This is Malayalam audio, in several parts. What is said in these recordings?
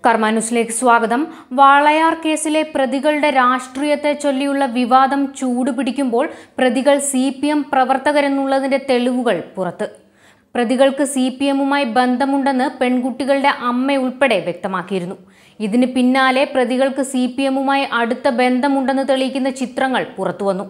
കർമാന്യൂസിലേക്ക് സ്വാഗതം വാളയാർ കേസിലെ പ്രതികളുടെ രാഷ്ട്രീയത്തെ ചൊല്ലിയുള്ള വിവാദം ചൂടുപിടിക്കുമ്പോൾ പ്രതികൾ സി പി എം പ്രവർത്തകരെന്നുള്ളതിന്റെ തെളിവുകൾ പുറത്ത് പ്രതികൾക്ക് സി പി എമ്മുമായി ബന്ധമുണ്ടെന്ന് പെൺകുട്ടികളുടെ അമ്മ ഉൾപ്പെടെ വ്യക്തമാക്കിയിരുന്നു ഇതിന് പിന്നാലെ പ്രതികൾക്ക് സി പി എമ്മുമായി അടുത്ത ബന്ധമുണ്ടെന്ന് തെളിയിക്കുന്ന ചിത്രങ്ങൾ പുറത്തുവന്നു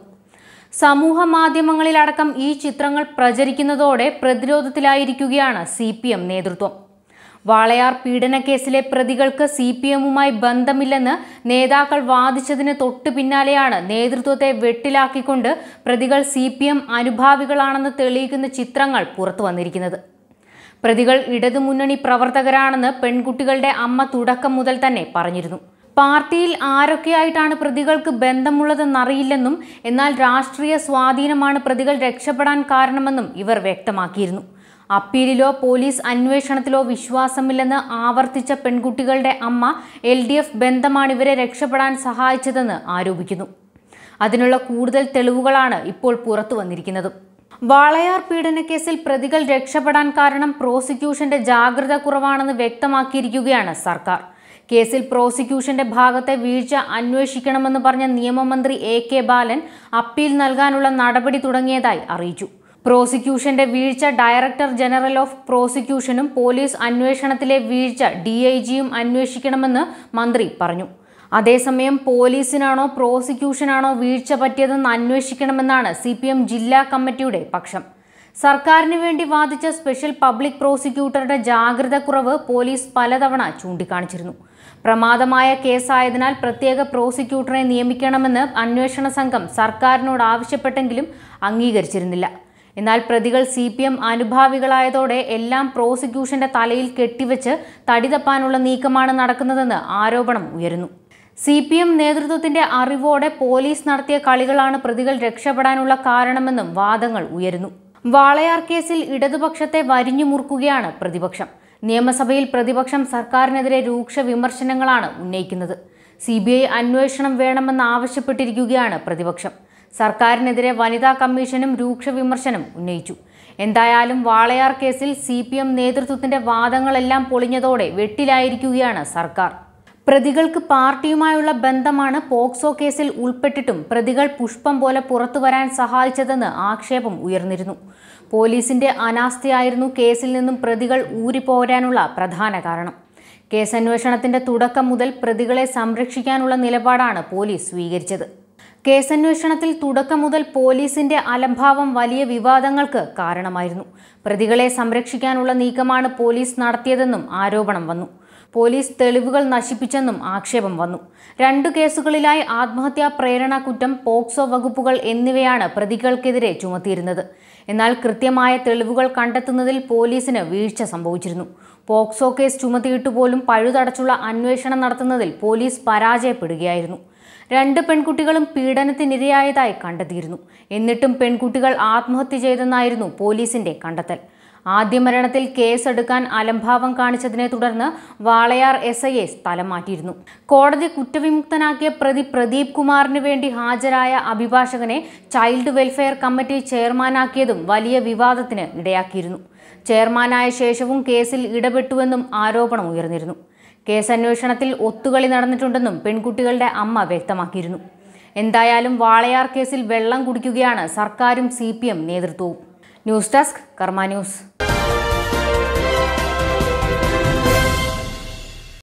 സമൂഹ മാധ്യമങ്ങളിലടക്കം ഈ ചിത്രങ്ങൾ പ്രചരിക്കുന്നതോടെ പ്രതിരോധത്തിലായിരിക്കുകയാണ് സി പി എം നേതൃത്വം വാളയാർ പീഡനക്കേസിലെ പ്രതികൾക്ക് സി പി എമ്മുമായി ബന്ധമില്ലെന്ന് നേതാക്കൾ വാദിച്ചതിന് തൊട്ടു പിന്നാലെയാണ് നേതൃത്വത്തെ വെട്ടിലാക്കിക്കൊണ്ട് പ്രതികൾ സി പി എം അനുഭാവികളാണെന്ന് തെളിയിക്കുന്ന ചിത്രങ്ങൾ പുറത്തു വന്നിരിക്കുന്നത് പ്രതികൾ ഇടതുമുന്നണി പ്രവർത്തകരാണെന്ന് പെൺകുട്ടികളുടെ അമ്മ തുടക്കം മുതൽ തന്നെ പറഞ്ഞിരുന്നു പാർട്ടിയിൽ ആരൊക്കെയായിട്ടാണ് പ്രതികൾക്ക് ബന്ധമുള്ളതെന്നറിയില്ലെന്നും എന്നാൽ രാഷ്ട്രീയ സ്വാധീനമാണ് പ്രതികൾ രക്ഷപ്പെടാൻ കാരണമെന്നും ഇവർ വ്യക്തമാക്കിയിരുന്നു അപ്പീലിലോ പോലീസ് അന്വേഷണത്തിലോ വിശ്വാസമില്ലെന്ന് ആവർത്തിച്ച പെൺകുട്ടികളുടെ അമ്മ എൽ ഡി എഫ് ബന്ധമാണ് ഇവരെ രക്ഷപ്പെടാൻ സഹായിച്ചതെന്ന് ആരോപിക്കുന്നു അതിനുള്ള കൂടുതൽ തെളിവുകളാണ് ഇപ്പോൾ പുറത്തു വന്നിരിക്കുന്നത് വാളയാർ പീഡനക്കേസിൽ പ്രതികൾ രക്ഷപ്പെടാൻ കാരണം പ്രോസിക്യൂഷന്റെ ജാഗ്രത കുറവാണെന്ന് വ്യക്തമാക്കിയിരിക്കുകയാണ് സർക്കാർ കേസിൽ പ്രോസിക്യൂഷന്റെ ഭാഗത്തെ വീഴ്ച അന്വേഷിക്കണമെന്ന് പറഞ്ഞ നിയമമന്ത്രി എ കെ ബാലൻ അപ്പീൽ നൽകാനുള്ള നടപടി തുടങ്ങിയതായി അറിയിച്ചു പ്രോസിക്യൂഷന്റെ വീഴ്ച ഡയറക്ടർ ജനറൽ ഓഫ് പ്രോസിക്യൂഷനും പോലീസ് അന്വേഷണത്തിലെ വീഴ്ച ഡി ഐ ജിയും അന്വേഷിക്കണമെന്ന് മന്ത്രി പറഞ്ഞു അതേസമയം പോലീസിനാണോ പ്രോസിക്യൂഷനാണോ വീഴ്ച പറ്റിയതെന്ന് അന്വേഷിക്കണമെന്നാണ് സി പി എം ജില്ലാ കമ്മിറ്റിയുടെ പക്ഷം സർക്കാരിന് വേണ്ടി വാദിച്ച സ്പെഷ്യൽ പബ്ലിക് പ്രോസിക്യൂട്ടറുടെ ജാഗ്രത കുറവ് പോലീസ് പലതവണ ചൂണ്ടിക്കാണിച്ചിരുന്നു പ്രമാദമായ കേസായതിനാൽ പ്രത്യേക പ്രോസിക്യൂട്ടറെ നിയമിക്കണമെന്ന് അന്വേഷണ സംഘം സർക്കാരിനോട് ആവശ്യപ്പെട്ടെങ്കിലും അംഗീകരിച്ചിരുന്നില്ല എന്നാൽ പ്രതികൾ സി പി എം അനുഭാവികളായതോടെ എല്ലാം പ്രോസിക്യൂഷന്റെ തലയിൽ കെട്ടിവെച്ച് തടിതപ്പാനുള്ള നീക്കമാണ് നടക്കുന്നതെന്ന് ആരോപണം ഉയരുന്നു സി പി എം നേതൃത്വത്തിന്റെ അറിവോടെ പോലീസ് നടത്തിയ കളികളാണ് പ്രതികൾ രക്ഷപ്പെടാനുള്ള കാരണമെന്നും വാദങ്ങൾ ഉയരുന്നു വാളയാർ കേസിൽ ഇടതുപക്ഷത്തെ വരിഞ്ഞു മുറുക്കുകയാണ് പ്രതിപക്ഷം നിയമസഭയിൽ പ്രതിപക്ഷം സർക്കാരിനെതിരെ രൂക്ഷ വിമർശനങ്ങളാണ് ഉന്നയിക്കുന്നത് സി ബി ഐ അന്വേഷണം വേണമെന്ന് ആവശ്യപ്പെട്ടിരിക്കുകയാണ് പ്രതിപക്ഷം സർക്കാരിനെതിരെ വനിതാ കമ്മീഷനും രൂക്ഷ വിമർശനം ഉന്നയിച്ചു എന്തായാലും വാളയാർ കേസിൽ സി പി എം നേതൃത്വത്തിന്റെ വാദങ്ങളെല്ലാം പൊളിഞ്ഞതോടെ വെട്ടിലായിരിക്കുകയാണ് സർക്കാർ പ്രതികൾക്ക് പാർട്ടിയുമായുള്ള ബന്ധമാണ് പോക്സോ കേസിൽ ഉൾപ്പെട്ടിട്ടും പ്രതികൾ പുഷ്പം പോലെ പുറത്തു വരാൻ സഹായിച്ചതെന്ന് ആക്ഷേപം ഉയർന്നിരുന്നു പോലീസിന്റെ അനാസ്ഥയായിരുന്നു കേസിൽ നിന്നും പ്രതികൾ ഊരിപ്പോരാനുള്ള പ്രധാന കാരണം കേസന്വേഷണത്തിന്റെ തുടക്കം മുതൽ പ്രതികളെ സംരക്ഷിക്കാനുള്ള നിലപാടാണ് പോലീസ് സ്വീകരിച്ചത് കേസന്വേഷണത്തിൽ തുടക്കം മുതൽ പോലീസിന്റെ അലംഭാവം വലിയ വിവാദങ്ങൾക്ക് കാരണമായിരുന്നു പ്രതികളെ സംരക്ഷിക്കാനുള്ള നീക്കമാണ് പോലീസ് നടത്തിയതെന്നും ആരോപണം വന്നു പോലീസ് തെളിവുകൾ നശിപ്പിച്ചെന്നും ആക്ഷേപം വന്നു രണ്ടു കേസുകളിലായി ആത്മഹത്യാ പ്രേരണ കുറ്റം പോക്സോ വകുപ്പുകൾ എന്നിവയാണ് പ്രതികൾക്കെതിരെ ചുമത്തിയിരുന്നത് എന്നാൽ കൃത്യമായ തെളിവുകൾ കണ്ടെത്തുന്നതിൽ പോലീസിന് വീഴ്ച സംഭവിച്ചിരുന്നു പോക്സോ കേസ് ചുമത്തിയിട്ട് പോലും പഴുതടച്ചുള്ള അന്വേഷണം നടത്തുന്നതിൽ പോലീസ് പരാജയപ്പെടുകയായിരുന്നു രണ്ട് പെൺകുട്ടികളും പീഡനത്തിനിരയായതായി കണ്ടെത്തിയിരുന്നു എന്നിട്ടും പെൺകുട്ടികൾ ആത്മഹത്യ ചെയ്തെന്നായിരുന്നു പോലീസിന്റെ കണ്ടെത്തൽ ആദ്യ മരണത്തിൽ കേസെടുക്കാൻ അലംഭാവം കാണിച്ചതിനെ തുടർന്ന് വാളയാർ എസ് ഐ എ സ്ഥലം മാറ്റിയിരുന്നു കോടതി കുറ്റവിമുക്തനാക്കിയ പ്രതി പ്രദീപ് കുമാറിന് വേണ്ടി ഹാജരായ അഭിഭാഷകനെ ചൈൽഡ് വെൽഫെയർ കമ്മിറ്റി ചെയർമാനാക്കിയതും വലിയ വിവാദത്തിന് ഇടയാക്കിയിരുന്നു ചെയർമാനായ ശേഷവും കേസിൽ ഇടപെട്ടുവെന്നും ആരോപണം ഉയർന്നിരുന്നു കേസന്വേഷണത്തിൽ ഒത്തുകളി നടന്നിട്ടുണ്ടെന്നും പെൺകുട്ടികളുടെ അമ്മ വ്യക്തമാക്കിയിരുന്നു എന്തായാലും വാളയാർ കേസിൽ വെള്ളം കുടിക്കുകയാണ് സർക്കാരും സി നേതൃത്വവും ന്യൂസ് ഡെസ്ക് കർമ്മ ന്യൂസ്